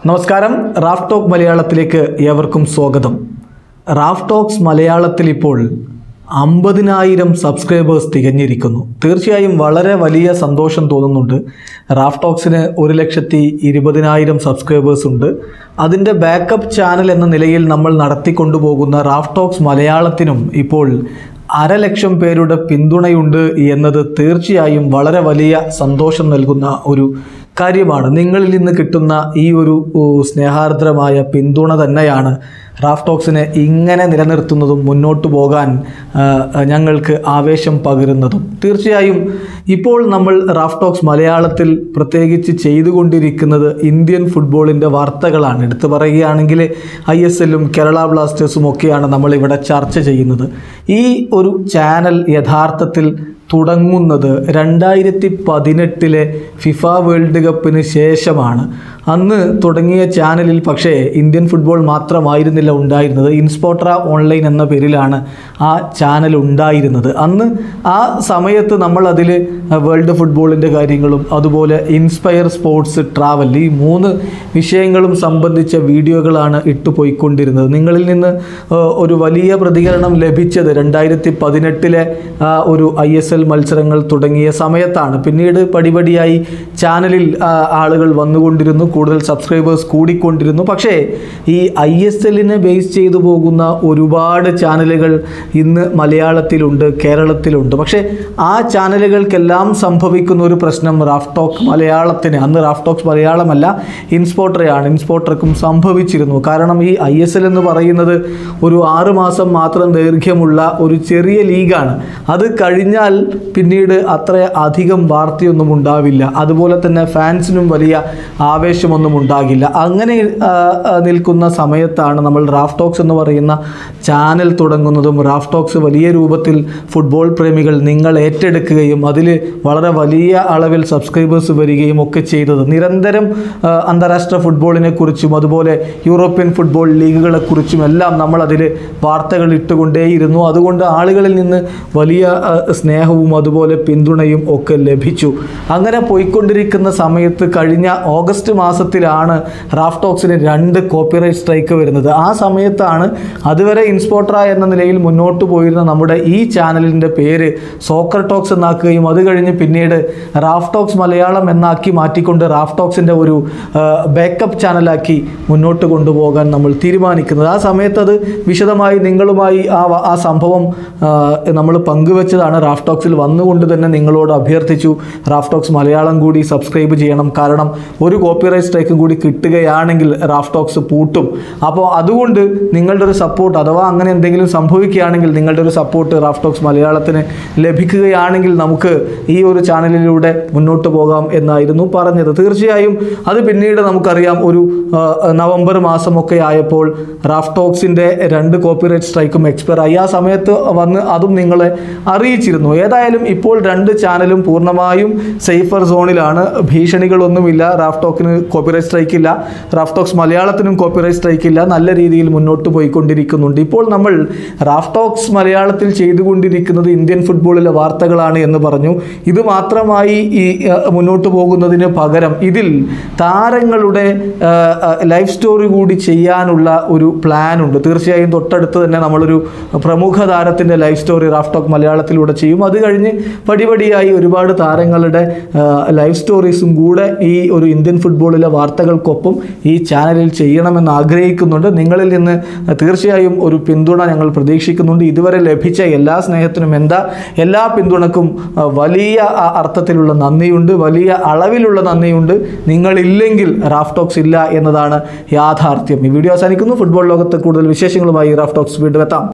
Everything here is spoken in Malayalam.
നമസ്കാരം റാഫ് ടോക്ക് മലയാളത്തിലേക്ക് ഏവർക്കും സ്വാഗതം റാഫ് ടോക്സ് മലയാളത്തിൽ ഇപ്പോൾ അമ്പതിനായിരം സബ്സ്ക്രൈബേഴ്സ് തികഞ്ഞിരിക്കുന്നു തീർച്ചയായും വളരെ വലിയ സന്തോഷം തോന്നുന്നുണ്ട് റാഫ് ടോക്സിന് ഒരു ലക്ഷത്തി ഇരുപതിനായിരം സബ്സ്ക്രൈബേഴ്സ് ഉണ്ട് അതിൻ്റെ ബാക്കപ്പ് ചാനൽ എന്ന നിലയിൽ നമ്മൾ നടത്തിക്കൊണ്ടുപോകുന്ന റാഫ് ടോക്സ് മലയാളത്തിനും ഇപ്പോൾ അരലക്ഷം പേരുടെ പിന്തുണയുണ്ട് എന്നത് തീർച്ചയായും വളരെ വലിയ സന്തോഷം നൽകുന്ന ഒരു കാര്യമാണ് നിങ്ങളിൽ നിന്ന് കിട്ടുന്ന ഈ ഒരു ഉ, സ്നേഹാർദ്രമായ പിന്തുണ തന്നെയാണ് റാഫ് ടോക്സിനെ ഇങ്ങനെ നിലനിർത്തുന്നതും മുന്നോട്ട് പോകാൻ ആ, ഞങ്ങൾക്ക് ആവേശം പകരുന്നതും തീർച്ചയായും ഇപ്പോൾ നമ്മൾ റാഫ് ടോക്സ് മലയാളത്തിൽ പ്രത്യേകിച്ച് ചെയ്തുകൊണ്ടിരിക്കുന്നത് ഇന്ത്യൻ ഫുട്ബോളിൻ്റെ വാർത്തകളാണ് എടുത്തു പറയുകയാണെങ്കിൽ ഐ എസ് എല്ലും കേരള ബ്ലാസ്റ്റേഴ്സും ഒക്കെയാണ് നമ്മളിവിടെ ചർച്ച ചെയ്യുന്നത് ഈ ഒരു ചാനൽ യഥാർത്ഥത്തിൽ തുടങ്ങുന്നത് രണ്ടായിരത്തി പതിനെട്ടിലെ ഫിഫ വേൾഡ് കപ്പിന് ശേഷമാണ് അന്ന് തുടങ്ങിയ ചാനലിൽ പക്ഷേ ഇന്ത്യൻ ഫുട്ബോൾ മാത്രമായിരുന്നില്ല ഉണ്ടായിരുന്നത് ഇൻസ്പോട്ര ഓൺലൈൻ എന്ന പേരിലാണ് ആ ചാനൽ ഉണ്ടായിരുന്നത് അന്ന് ആ സമയത്ത് നമ്മൾ അതിൽ വേൾഡ് ഫുട്ബോളിൻ്റെ കാര്യങ്ങളും അതുപോലെ ഇൻസ്പയർ സ്പോർട്സ് ട്രാവൽ ഈ മൂന്ന് വിഷയങ്ങളും സംബന്ധിച്ച വീഡിയോകളാണ് ഇട്ടു പോയിക്കൊണ്ടിരുന്നത് നിങ്ങളിൽ നിന്ന് ആ, ഒരു വലിയ പ്രതികരണം ലഭിച്ചത് രണ്ടായിരത്തി പതിനെട്ടിലെ ആ ഒരു ഐ എസ് എൽ മത്സരങ്ങൾ തുടങ്ങിയ സമയത്താണ് പിന്നീട് പടിപടിയായി ചാനലിൽ ആ, ആളുകൾ വന്നുകൊണ്ടിരുന്നു കൂടുതൽ സബ്സ്ക്രൈബേഴ്സ് കൂടിക്കൊണ്ടിരുന്നു പക്ഷേ ഈ ഐ എസ് എല്ലിനെ ബേസ് ചെയ്തു പോകുന്ന ഒരുപാട് ചാനലുകൾ ഇന്ന് മലയാളത്തിലുണ്ട് കേരളത്തിലുണ്ട് പക്ഷേ ആ ചാനലുകൾക്കെല്ലാം സംഭവിക്കുന്ന ഒരു പ്രശ്നം റാഫ് ടോക്ക് മലയാളത്തിന് അന്ന് റാഫ് ടോക്സ് മലയാളമല്ല ഇൻസ്പോട്ടറയാണ് ഇൻസ്പോട്ടർക്കും സംഭവിച്ചിരുന്നു കാരണം ഈ ഐ എസ് എൽ എന്ന് പറയുന്നത് ഒരു ആറ് മാസം മാത്രം ദൈർഘ്യമുള്ള ഒരു ചെറിയ ലീഗാണ് അത് കഴിഞ്ഞാൽ പിന്നീട് അത്ര അധികം വാർത്തയൊന്നും ഉണ്ടാവില്ല അതുപോലെ തന്നെ ഫാൻസിനും വലിയ ആവേശമൊന്നും ഉണ്ടാകില്ല അങ്ങനെ ആ, ആ, നിൽക്കുന്ന സമയത്താണ് നമ്മൾ റാഫ് ടോക്സ് എന്ന് പറയുന്ന ചാനൽ തുടങ്ങുന്നതും റാഫ് ടോക്സ് വലിയ രൂപത്തിൽ ഫുട്ബോൾ പ്രേമികൾ നിങ്ങൾ ഏറ്റെടുക്കുകയും അതിൽ വളരെ വലിയ അളവിൽ സബ്സ്ക്രൈബേഴ്സ് വരികയും ഒക്കെ ചെയ്തത് നിരന്തരം ആ, അന്താരാഷ്ട്ര ഫുട്ബോളിനെ കുറിച്ചും അതുപോലെ യൂറോപ്യൻ ഫുട്ബോൾ ലീഗുകളെ കുറിച്ചും എല്ലാം നമ്മൾ അതിൽ വാർത്തകൾ ഇട്ടുകൊണ്ടേയിരുന്നു അതുകൊണ്ട് ആളുകളിൽ നിന്ന് വലിയ ആ, സ്നേഹവും അതുപോലെ പിന്തുണയും ഒക്കെ ലഭിച്ചു അങ്ങനെ പോയിക്കൊണ്ടിരിക്കുന്ന സമയത്ത് കഴിഞ്ഞ ഓഗസ്റ്റ് മാസത്തിലാണ് റാഫ് ടോക്സിന് രണ്ട് കോപ്പിറൈറ്റ് സ്ട്രൈക്ക് വരുന്നത് ആ സമയത്താണ് അതുവരെ ഇൻസ്പോട്ര എന്ന നിലയിൽ മുന്നോട്ട് പോയിരുന്ന നമ്മുടെ ഈ ചാനലിൻ്റെ പേര് സോക്കർ ടോക്സ് എന്നാക്കുകയും അത് കഴിഞ്ഞ് പിന്നീട് റാഫ് ടോക്സ് മലയാളം എന്നാക്കി മാറ്റിക്കൊണ്ട് റാഫ് ടോക്സിൻ്റെ ഒരു ബാക്കപ്പ് ചാനലാക്കി മുന്നോട്ട് കൊണ്ടുപോകാൻ നമ്മൾ തീരുമാനിക്കുന്നത് ആ സമയത്ത് അത് വിശദമായി നിങ്ങളുമായി ആ വ- ആ സംഭവം നമ്മൾ പങ്കുവെച്ചതാണ് റാഫ് ടോക്സിൽ വന്നുകൊണ്ട് തന്നെ നിങ്ങളോട് അഭ്യർത്ഥിച്ചു റാഫ് ടോക്സ് മലയാളം കൂടി സബ്സ്ക്രൈബ് ചെയ്യണം കാരണം ഒരു കോപ്പിറൈറ്റ് സ്ട്രൈക്കും കൂടി കിട്ടുകയാണെങ്കിൽ റാഫ് ടോക്സ് പൂട്ടും അപ്പോൾ അതുകൊണ്ട് നിങ്ങളുടെ ഒരു സപ്പോർട്ട് അഥവാ അങ്ങനെ എന്തെങ്കിലും സംഭവിക്കുകയാണെങ്കിൽ നിങ്ങളുടെ ഒരു സപ്പോർട്ട് റാഫ് ടോക്സ് മലയാളത്തിന് ലഭിക്കുകയാണെങ്കിൽ നമുക്ക് ഈ ഒരു ചാനലിലൂടെ മുന്നോട്ട് പോകാം എന്നായിരുന്നു പറഞ്ഞത് തീർച്ചയായും അത് പിന്നീട് നമുക്കറിയാം ഒരു ആ, നവംബർ മാസമൊക്കെ ആയപ്പോൾ റാഫ് ടോക്സിൻ്റെ രണ്ട് കോപ്പിറൈറ്റ് സ്ട്രൈക്കും എക്സ്പയർ ആയി ആ സമയത്ത് വന്ന് അതും നിങ്ങളെ അറിയിച്ചിരുന്നു ഏതായാലും ഇപ്പോൾ രണ്ട് ചാനലും പൂർണ്ണമായും സേഫർ സോണിലാണ് ഭീഷണികളൊന്നുമില്ല റാഫ് ടോക്കിന് കോപ്പിറൈറ്റ് സ്ട്രൈക്ക് ഇല്ല റാഫ് ടോക്സ് മലയാളത്തിനും കോപ്പിറൈറ്റ് സ്ട്രൈക്ക് ഇല്ല നല്ല രീതിയിൽ മുന്നോട്ട് പോയിക്കൊണ്ടിരിക്കുന്നുണ്ട് ഇപ്പോൾ നമ്മൾ റാഫ് ടോക്സ് മലയാളത്തിൽ ചെയ്തുകൊണ്ടിരിക്കുന്നത് ഇന്ത്യൻ ഫുട്ബോളിലെ വാർത്തകളാണ് എന്ന് പറഞ്ഞു ഇത് മാത്രമായി ഈ ആ, മുന്നോട്ട് പോകുന്നതിന് പകരം ഇതിൽ താരങ്ങളുടെ ആ, ആ, ലൈഫ് സ്റ്റോറി കൂടി ചെയ്യാനുള്ള ഒരു പ്ലാൻ ഉണ്ട് തീർച്ചയായും തൊട്ടടുത്ത് തന്നെ നമ്മളൊരു പ്രമുഖ താരത്തിൻ്റെ ലൈഫ് സ്റ്റോറി റാഫ് ടോക്ക് മലയാളത്തിലൂടെ ചെയ്യും അത് കഴിഞ്ഞ് പടിപടിയായി ഒരുപാട് താരങ്ങളുടെ ആ, ലൈഫ് സ്റ്റോറീസും കൂടെ ഈ ഒരു ഇന്ത്യൻ ഫുട്ബോളിലെ വാർത്തകൾക്കൊപ്പം ഈ ചാനലിൽ ചെയ്യണമെന്ന് ആഗ്രഹിക്കുന്നുണ്ട് നിങ്ങളിൽ നിന്ന് തീർച്ചയായും ഒരു പിന്തുണ ഞങ്ങൾ പ്രതീക്ഷിക്കുന്നുണ്ട് ഇതുവരെ ലഭിച്ച എല്ലാ സ്നേഹത്തിനും എന്താ എല്ലാ പിന്തുണക്കും ആ, വലിയ ആ, അർത്ഥത്തിലുള്ള നന്ദിയുണ്ട് വലിയ അളവിലുള്ള നന്ദിയുണ്ട് നിങ്ങളില്ലെങ്കിൽ റാഫ് ടോക്സ് ഇല്ല എന്നതാണ് യാഥാർത്ഥ്യം ഈ വീഡിയോ അവസാനിക്കുന്നു ഫുട്ബോൾ ലോകത്ത് കൂടുതൽ വിശേഷങ്ങളുമായി റാഫ് ടോക്സ് വീണ്ടും എത്താം